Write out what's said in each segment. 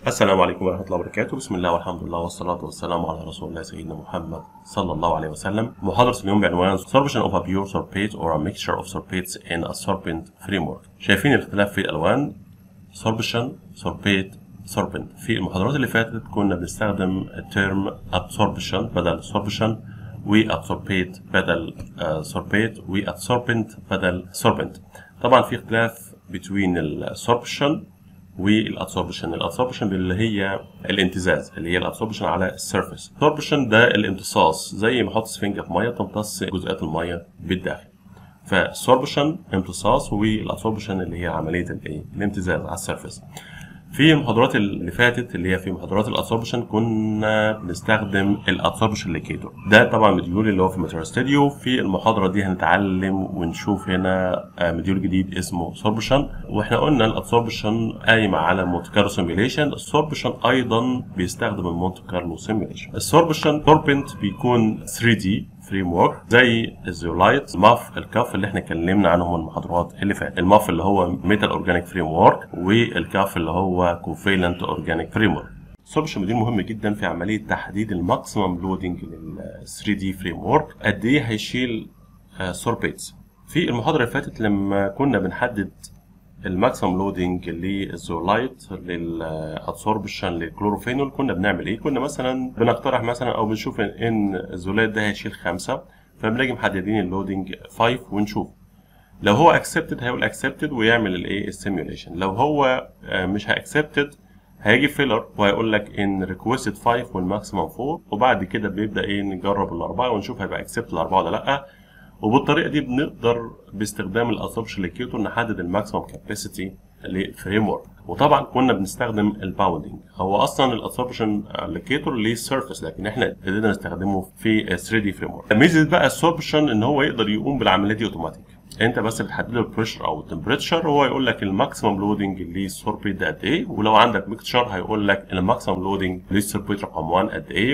السلام عليكم ورحمة الله وبركاته بسم الله والحمد لله والصلاة والسلام على رسول الله سيدنا محمد صلى الله عليه وسلم محاضرة اليوم بعنوان Sorption of a pure sorbate or a mixture of sorbates in a sorbent framework شايفين الاختلاف في الألوان sorption sorbate sorbent في المحاضرات اللي فاتت كنا بنستخدم الترم absorption بدل sorption وabsorbate بدل uh, sorbate وabsorbent بدل sorbent طبعا في اختلاف between الsorption والابسوربشن الابسوربشن اللي هي الامتزاز اللي هي الابسوربشن على السيرفيس الابسوربشن ده الامتصاص زي ما احط سفنجه في ميه تمتص جزيئات الميه بالداخل فالسوربشن امتصاص والابسوربشن اللي هي عمليه الايه الامتزاز على السيرفيس في المحاضرات اللي فاتت اللي هي في محاضرات الابسوربشن كنا بنستخدم الابسوربشن ليكيتور ده طبعا مديول اللي هو في ماتيريال ستوديو في المحاضره دي هنتعلم ونشوف هنا مديول جديد اسمه سوربشن واحنا قلنا الابسوربشن قايمه على مونت كارلو سيميوليشن السوربشن ايضا بيستخدم المونت كارلو سيميوليشن السوربشن سوربنت بيكون 3 دي فريم ورك زي الزيولايت الماف الكاف اللي احنا اتكلمنا عنهم المحاضرات اللي فاتت الماف اللي هو ميتال اورجانيك فريم ورك والكاف اللي هو كوفيلنت اورجانيك فريم ورك السوربشن موديل مهم جدا في عمليه تحديد الماكسيمم لودنج لل 3 دي فريم ورك قد ايه هيشيل سوربيتس في المحاضره اللي فاتت لما كنا بنحدد الماكسيمم لودنج للزولايت للادسوربشن للكلوروفينول كنا بنعمل ايه؟ كنا مثلا بنقترح مثلا او بنشوف ان الزولايت ده هيشيل خمسه فبنلاقي محددين اللودنج 5 ونشوف لو هو اكسبتد هيقول اكسبتد ويعمل الايه السيميوليشن لو هو مش هاكسبتد هيجي فيلر وهيقول لك ان ريكويستد 5 والماكسيمم 4 وبعد كده بيبدا ايه نجرب الاربعه ونشوف هيبقى اكسبت الاربعه ولا لا وبالطريقه دي بنقدر باستخدام الاسوبشن ليكيتور نحدد الماكسيمم كاباسيتي للفريم ورك وطبعا كنا بنستخدم الباوندنج هو اصلا الاسوبشن ليكيتور ليه سيرفيس لكن احنا ابتدينا نستخدمه في 3 دي فريم ورك ميزه بقى السوربشن ان هو يقدر يقوم بالعمليه دي اوتوماتيك انت بس بتحدد له البريشر او التمبريتشر وهو يقول لك الماكسيمم لودنج للسوربيت ده قد ايه ولو عندك ميكتشر هيقول لك الماكسيمم لودنج للسوربيت رقم 1 قد ايه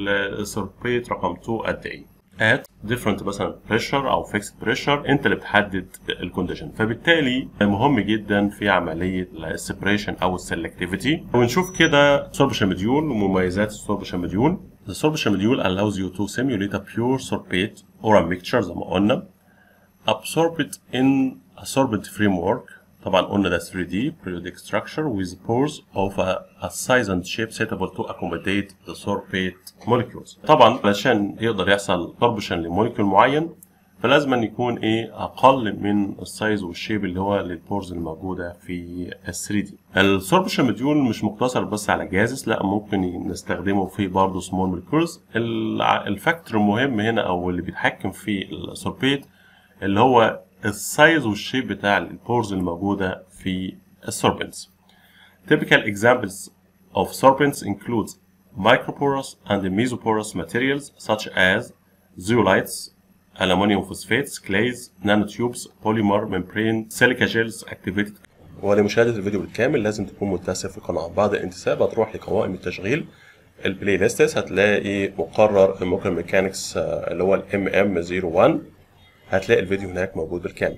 والسوربيت رقم 2 قد ايه at different مثلا pressure او fixed pressure انت اللي بتحدد الكونديشن فبالتالي مهم جدا في عمليه السبريشن او السلكتيفيتي ونشوف كده سوربشن مديول ومميزات السوربشن مديول The sorption module allows you to simulate a pure sorbate or a mixture زي ما قلنا absorb it in a sorbent framework طبعا قلنا ده 3D periodic structure with pores of a, a size and shape suitable to accommodate the sorbate molecules. طبعا علشان يقدر يحصل sorption لموليكول معين فلازم أن يكون ايه اقل من السايز والشيب اللي هو للبورز الموجوده في ال 3 دي السوربشن مديول مش مقتصر بس على جازس لا ممكن نستخدمه في برضه سمول موليكولز الفاكتور المهم هنا او اللي بيتحكم في السوربيت اللي هو السايز والشيب بتاع البورز الموجودة في السوربنتس. Typical examples of sorbents include microporous and mesoporous materials such as zeolites, aluminum phosphates, clays, nanotubes, polymer membrane, silica gels activated ولمشاهدة الفيديو بالكامل لازم تكون متسع في القناة بعد الانتساب هتروح لقوائم التشغيل البلاي ليستس هتلاقي مقرر الموكل ميكانكس اللي هو الام ام 01 هتلاقي الفيديو هناك موجود بالكامل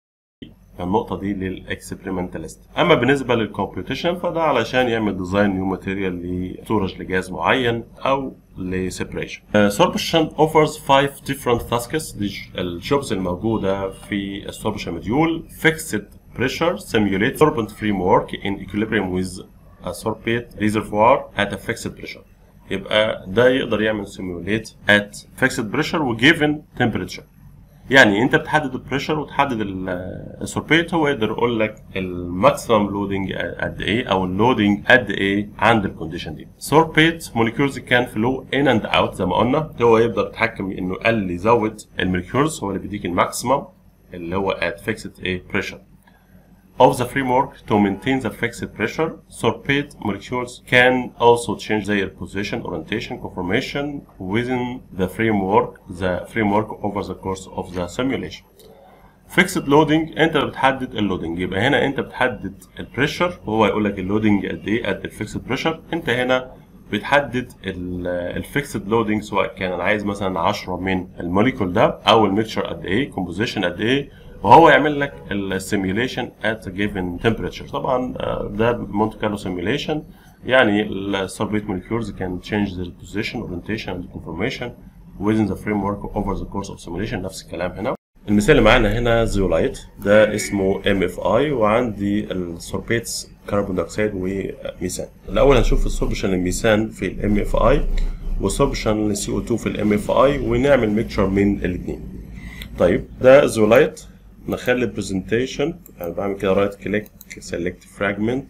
النقطة دي للاكسبيرمنتاليست اما بالنسبة للكمبيوتيشن فده علشان يعمل ديزاين نيو ماتيريال لستورج لجهاز معين او لسيبريشن سوربشن اوفرز 5 different tasks دي الجوبز الموجودة في السوربشن موديول fixed pressure simulate sorbent framework in equilibrium with a sorbate reservoir at a fixed pressure يبقى ده يقدر يعمل simulate at fixed pressure و given temperature يعني انت بتحدد البريشر وتحدد السوربيت هو يقدر يقول لك الماكسيمم لودنج قد ايه او اللودنج قد ايه عند الكونديشن دي سوربيت موليكيولز كان فلو ان اند اوت زي ما قلنا هو يقدر يتحكم انه قل يزود الموليكيولز هو اللي بيديك الماكسيمم اللي هو at fixed ايه pressure of the framework to maintain the fixed pressure, sorbate molecules can also change their position, orientation, conformation within the framework, the framework over the course of the simulation. fixed loading انت بتحدد اللودنج يبقى هنا انت بتحدد البريشر وهو يقول لك اللودنج قد ايه قد الفيكسد بريشر انت هنا بتحدد الفيكسد لودنج سواء كان انا عايز مثلا 10 من الموليكول ده او الميكشر قد ايه كومبوزيشن قد ايه وهو يعمل لك السيميوليشن ات جيفن تمبريتشر طبعا ده مونت كارلو سيميوليشن يعني السوربيت molecules can change their position orientation and conformation within the framework over the course of simulation نفس الكلام هنا المثال اللي معانا هنا زيولايت ده اسمه ام اف اي وعندي السوربيتس كربون دايوكسيد وميثان الاول هنشوف السوربشن الميثان في الام اف اي والسوربشن للسي او 2 في الام اف اي ونعمل ميكشر من الاثنين طيب ده زيولايت نخلي البرزنتيشن يعني بعمل كده رايت كليك سيلكت فراجمنت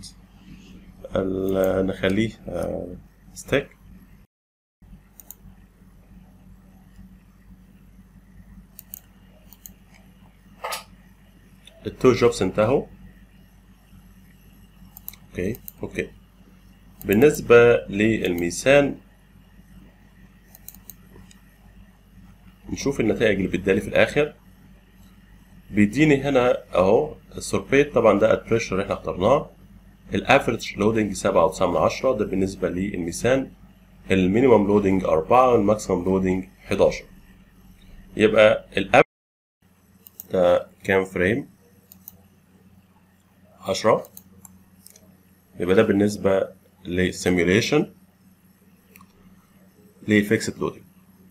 نخليه ستيك التو جوبس انتهوا اوكي اوكي بالنسبة للميزان نشوف النتائج اللي بتدالي في الاخر بيديني هنا اهو السوربيت طبعا ده البريشر اللي احنا اخترناه الافريج لودنج 7.9 ده بالنسبة للميزان المينيمم لودنج 4 والماكسيمم لودنج 11 يبقى الافريج ده كام فريم 10 يبقى ده بالنسبة للسيميوليشن للفيكسد لودنج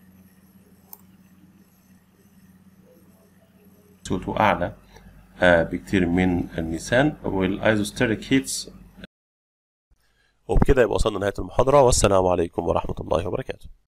سوته أعلى آه بكتير من الميزان والايزوستيريك هيتس وبكده يبقى وصلنا لنهاية المحاضرة والسلام عليكم ورحمة الله وبركاته